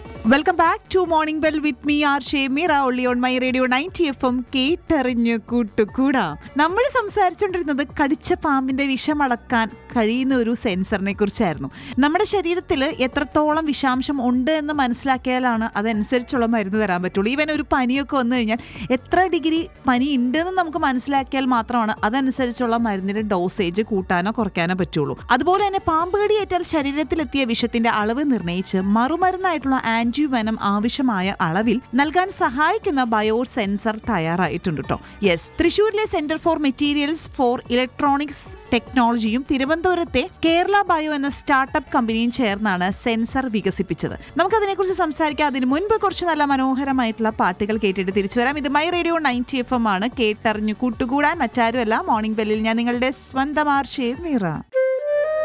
welcome back to morning bell with me R Shemira only on my radio ninety F M കേട്ടറിഞ്ഞ് കൂട്ടുകൂടാ നമ്മൾ സംസാരിച്ചുകൊണ്ടിരുന്നത് കടിച്ച പാമ്പിന്റെ വിഷമളക്കാൻ കഴിയുന്ന ഒരു സെൻസറിനെ കുറിച്ചായിരുന്നു നമ്മുടെ ശരീരത്തിൽ എത്രത്തോളം വിഷാംശം ഉണ്ട് എന്ന് മനസ്സിലാക്കിയാലാണ് അതനുസരിച്ചുള്ള മരുന്ന് തരാൻ പറ്റുള്ളൂ ഈവൻ ഒരു പനിയൊക്കെ വന്നു കഴിഞ്ഞാൽ എത്ര ഡിഗ്രി പനി ഉണ്ടെന്ന് നമുക്ക് മനസ്സിലാക്കിയാൽ മാത്രമാണ് അതനുസരിച്ചുള്ള മരുന്നിന്റെ ഡോസേജ് കൂട്ടാനോ കുറയ്ക്കാനോ പറ്റുള്ളൂ അതുപോലെ തന്നെ പാമ്പ് കടിയേറ്റാൽ ശരീരത്തിലെത്തിയ വിഷത്തിന്റെ അളവ് നിർണ്ണയിച്ച് മറുമരുന്നായിട്ടുള്ള ആന്റിവനം ആവശ്യമായ അളവിൽ നൽകാൻ സഹായിക്കുന്ന ബയോ സെൻസർ തയ്യാറായിട്ടുണ്ട് കേട്ടോ യെസ് തൃശൂരിലെ centre for materials for electronics ടെക്നോളജിയും തിരുവനന്തപുരത്തെ കേരള ബയോ എന്ന സ്റ്റാർട്ടപ്പ് കമ്പനിയും ചേർന്നാണ് സെൻസർ വികസിപ്പിച്ചത് നമുക്കതിനെക്കുറിച്ച് സംസാരിക്കാം അതിന് മുൻപ് കുറച്ച് നല്ല മനോഹരമായിട്ടുള്ള പാട്ടുകൾ കേട്ടിട്ട് തിരിച്ചു വരാം ഇത് my radio ninety F M ആണ് കേട്ടറിഞ്ഞു കൂട്ടുകൂടാൻ മറ്റാരുമല്ല മോർണിംഗ് ബെല്ലിൽ ഞാൻ നിങ്ങളുടെ സ്വന്തം ആർഷേ മീറ